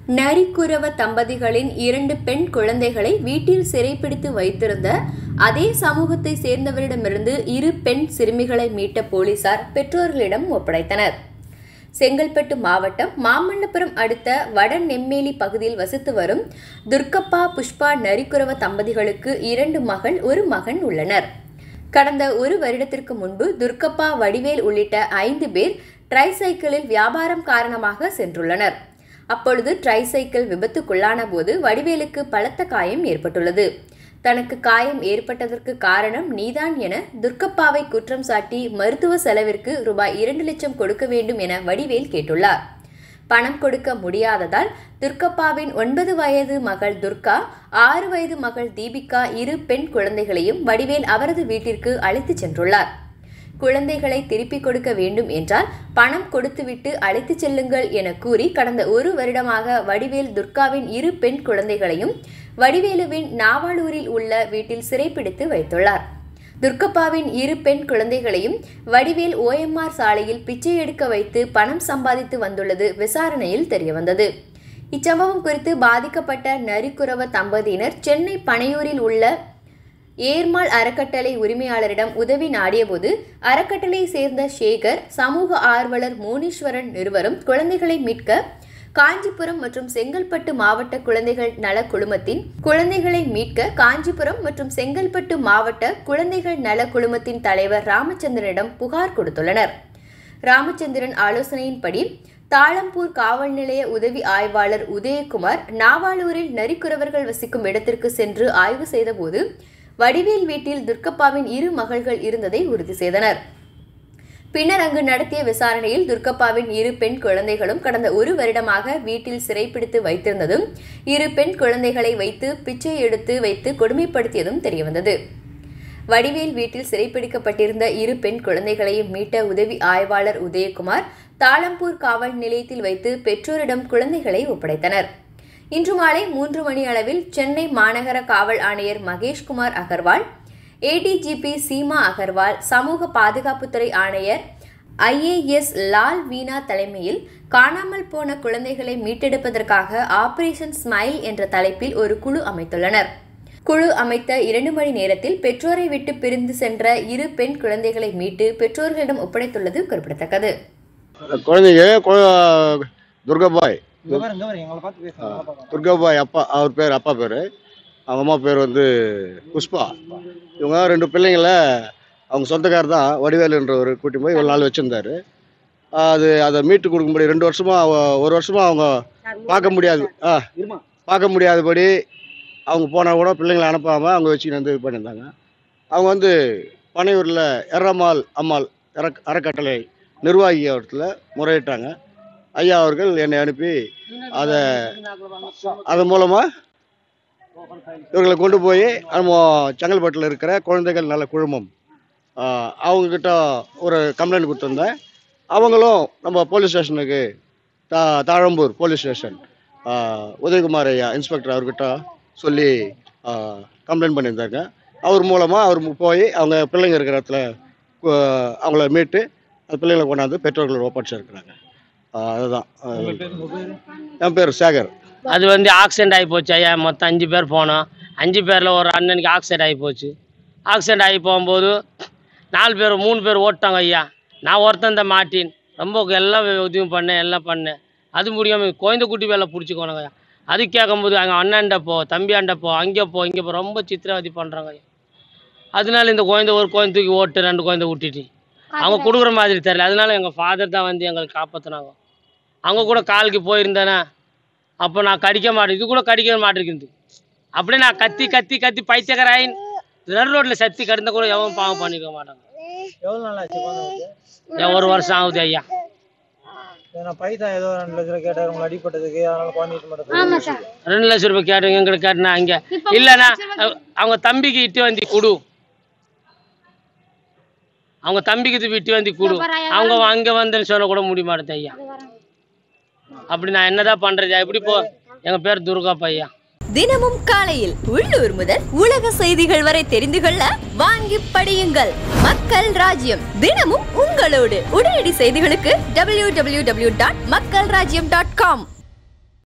நரிக்குறவ தம்பதிகளின் இரண்டு பெண் குழந்தைகளை வீட்டில் சிறைப்பிடித்து வைத்திருந்த அதே சமூகத்தை சேர்ந்தவரிடமிருந்து இரு பெண் சிறுமிகளை மீட்ட போலீசார் பெற்றோர்களிடம் ஒப்படைத்தனர் செங்கல்பட்டு மாவட்டம் மாமல்லபுரம் அடுத்த வடநெம்மேலி பகுதியில் வசித்து வரும் துர்க்கப்பா புஷ்பா நரிக்குறவ தம்பதிகளுக்கு இரண்டு மகள் ஒரு மகன் உள்ளனர் கடந்த ஒரு வருடத்திற்கு முன்பு துர்க்கப்பா வடிவேல் உள்ளிட்ட ஐந்து பேர் ட்ரைசைக்கிளில் வியாபாரம் காரணமாக சென்றுள்ளனர் அப்பொழுது ட்ரைசைக்கிள் விபத்துக்குள்ளான போது வடிவேலுக்கு பலத்த காயம் ஏற்பட்டுள்ளது தனக்கு காயம் ஏற்பட்டதற்கு காரணம் நீதான் என துர்க்கப்பாவை குற்றம் சாட்டி மருத்துவ செலவிற்கு ரூபாய் இரண்டு லட்சம் கொடுக்க வேண்டும் என வடிவேல் கேட்டுள்ளார் பணம் கொடுக்க முடியாததால் துர்க்கப்பாவின் ஒன்பது வயது மகள் துர்கா ஆறு வயது மகள் தீபிகா இரு பெண் குழந்தைகளையும் வடிவேல் அவரது வீட்டிற்கு அழைத்துச் சென்றுள்ளார் குழந்தைகளை திருப்பிக் கொடுக்க வேண்டும் என்றால் பணம் கொடுத்துவிட்டு அழைத்துச் செல்லுங்கள் என கூறி கடந்த ஒரு வருடமாக வடிவேல் துர்காவின் இரு பெண் குழந்தைகளையும் வடிவேலுவின் நாவாலூரில் உள்ள வீட்டில் சிறைப்பிடித்து வைத்துள்ளார் துர்கப்பாவின் இரு பெண் குழந்தைகளையும் வடிவேல் ஓஎம்ஆர் சாலையில் பிச்சை எடுக்க வைத்து பணம் சம்பாதித்து வந்துள்ளது விசாரணையில் தெரியவந்தது இச்சம்பவம் குறித்து பாதிக்கப்பட்ட நரிக்குறவ தம்பதியினர் சென்னை பனையூரில் உள்ள ஏர்மாள் அறக்கட்டளை உரிமையாளரிடம் உதவி நாடியபோது அறக்கட்டளையை சேர்ந்த சேகர் சமூக ஆர்வலர் மோனீஸ்வரன் இருவரும் குழந்தைகளை மீட்க காஞ்சிபுரம் மற்றும் செங்கல்பட்டு மாவட்ட குழந்தைகள் நல குழுமத்தின் குழந்தைகளை மீட்க காஞ்சிபுரம் மற்றும் செங்கல்பட்டு மாவட்ட குழந்தைகள் நல குழுமத்தின் தலைவர் ராமச்சந்திரனிடம் புகார் கொடுத்துள்ளனர் ராமச்சந்திரன் ஆலோசனையின்படி தாளம்பூர் காவல் நிலைய உதவி ஆய்வாளர் உதயகுமார் நாவாலூரில் நரிக்குறவர்கள் வசிக்கும் இடத்திற்கு சென்று ஆய்வு செய்தபோது வடிவேல் வீட்டில் துர்க்கப்பாவின் இரு மகள்கள் இருந்ததை உறுதி செய்தனர் பின்னர் அங்கு நடத்திய விசாரணையில் துர்க்கப்பாவின் இரு பெண் குழந்தைகளும் கடந்த ஒரு வருடமாக வீட்டில் சிறைப்பிடித்து வைத்திருந்ததும் இரு பெண் குழந்தைகளை வைத்து பிச்சை எடுத்து வைத்து கொடுமைப்படுத்தியதும் தெரியவந்தது வடிவேல் வீட்டில் சிறைப்பிடிக்கப்பட்டிருந்த இரு பெண் குழந்தைகளையும் மீட்ட உதவி ஆய்வாளர் உதயகுமார் தாளம்பூர் காவல் நிலையத்தில் வைத்து பெற்றோரிடம் குழந்தைகளை ஒப்படைத்தனர் இன்று மாலை மூன்று மணி அளவில் சென்னை மாநகர காவல் ஆணையர் மகேஷ்குமார் அகர்வால் ஏடிஜிபி சீமா அகர்வால் சமூக பாதுகாப்புத்துறை ஆணையர் ஐஏஎஸ் லால் வீணா தலைமையில் காணாமல் போன குழந்தைகளை மீட்டெடுப்பதற்காக ஆபரேஷன் ஸ்மைல் என்ற தலைப்பில் ஒரு குழு அமைத்துள்ளனர் குழு அமைத்த இரண்டு மணி நேரத்தில் பெற்றோரை விட்டு பிரிந்து சென்ற இரு பெண் குழந்தைகளை மீட்டு பெற்றோர்களிடம் ஒப்படைத்துள்ளது குறிப்பிடத்தக்கது குழந்தைங்க கு- துர்காபாய் இங்க பாரு, இங்க பாரு, எங்களை பார்த்து பேசுங்க, நல்லா பார்க்கலாம். துர்காபாய் அப்பா அவர் பேர் அப்பா பேர் அவங்க அம்மா பேர் வந்து புஷ்பா இவங்க ரெண்டு பிள்ளைங்கள அவங்க சொந்தக்காரர் தான் வடிவேலுன்றவர் கூட்டி போய் இவ்வளோ நாள் வச்சுருந்தாரு அது அதை மீட்டு கொடுக்கும்படி ரெண்டு வருஷமா அவ- ஒரு வருஷமா அவங்க பார்க்க முடியாது ஆ இருமா. பார்க்க முடியாதபடி அவங்க போனால் கூட பிள்ளைங்களை அனுப்பாமல் அவங்க வச்சுக்கிட்டு வந்து இது பண்ணியிருந்தாங்க அவங்க வந்து பனையூரில் எர்ரம்மாள் அம்மாள் அற அறக்கட்டளை நிர்வாகி இடத்துல முறையிட்டாங்க ஐயா அவர்கள் என்னை அனுப்பி அதை அதன் மூலமாக இவர்களை கொண்டு போய் நம்ம செங்கல்பட்டில் இருக்கிற குழந்தைகள் நல குழுமம் ஆஹ், அவங்கக்கிட்ட ஒரு கம்ப்ளைண்ட் கொடுத்துருந்தேன் அவங்களும் நம்ம போலீஸ் ஸ்டேஷனுக்கு தா தாழம்பூர் போலீஸ் ஸ்டேஷன் ஆஹ், உதயகுமார் ஐயா இன்ஸ்பெக்டர் அவர்கிட்ட சொல்லி கம்ப்ளைண்ட் பண்ணியிருந்தாங்க அவர் மூலமாக அவர் போய் அவங்க பிள்ளைங்க இருக்கிற இடத்துல கு- அவங்கள மீட்டு அந்த பிள்ளைங்களை கொண்டாந்து பெற்றோர்கள் ஒப்படைச்சிருக்கிறாங்க ஆஹ், அதுதான் ஆஹ், உங்க பேரு, உங்க பேரு? என் பேர் சேகர் அது வந்து ஆக்சிடென்ட் ஆகி போச்சு ஐயா மொத்தம் அஞ்சு பேர் போனோம் அஞ்சு பேரில் ஒரு அண்ணனுக்கு ஆக்சிடென்ட் ஆகி போச்சு ஆக்சிடென்ட் ஆகி போகும்போது நாலு பேர் மூணு பேர் ஓட்டாங்க ஐயா நான் ஒருத்தன் இந்த மாட்டின் ரொம்ப எல்லாம் உதவி பண்ணேன் எல்லாம் பண்ணேன் அது முடியாமல் குழந்தை குட்டி வேலை பிடிச்சிக்கோணுங்க ஐயா அது கேட்கும்போது அங்கே அண்ணாண்ட போ தம்பியாண்ட போ அங்கே போ இங்கே போ ரொம்ப சித்திரவதை பண்ணுறாங்க ஐயா அதனால இந்த குழந்தை ஒரு குழந்தை தூக்கி ஓட்டு ரெண்டு குழந்தை விட்டுட்டு அவங்க கொடுக்குற மாதிரி தெரியல அதனால எங்கள் ஃபாதர் தான் வந்து எங்களுக்கு காப்பாற்றினாங்க அவங்க கூட காலுக்கு போயிருந்தேனே அப்போ நான் கடிக்க மாட்டேன் இது கூட கடிக்க மாட்டேங்குது அப்படியே நான் கத்தி கத்தி கத்தி பைத்தியக்காராயின் நடு ரோட்டில் சத்தி கிடந்த கூட எவன் பாவம் பண்ணிக்க மாட்டாங்க எவ்வளவு நாள் ஆச்சு குழந்தை வந்து? ஏன் ஒரு வருஷம் ஆகுது ஐயா ஏன்னா பைசா ஏதோ ரெண்டு லட்சம் ரூபாய் கேட்டாரு உங்களுக்கு அடிப்பட்டதுக்கு அதனால குழந்தைட்டு மட்டும் ரெண்டு லட்சம் ரூபாய் கேட்டேன் எங்களுக்கு கேட்டேன் அங்கே இல்லைண்ணா அவ- அவங்க தம்பிக்கு இட்டு வந்து கொடு அவங்க தம்பிக்கு இது விட்டு வந்து கொடு அவங்க அங்கே வந்துன்னு சொல்ல கூட முடிய மாட்டேது ஐயா அப்படி நான் என்னதான் பண்றது எப்படி போ எங்க பேர் துர்கா பையா தினமும் காலையில் உள்ளூர் முதல் உலக செய்திகள் வரை தெரிந்து கொள்ள வாங்கி படியுங்கள் மக்கள் ராஜ்யம் தினமும் உங்களோடு உடனடி செய்திகளுக்கு www.மக்கள்ராஜ்யம்.com டாட் மக்கள் ராஜ்யம் டாட் காம்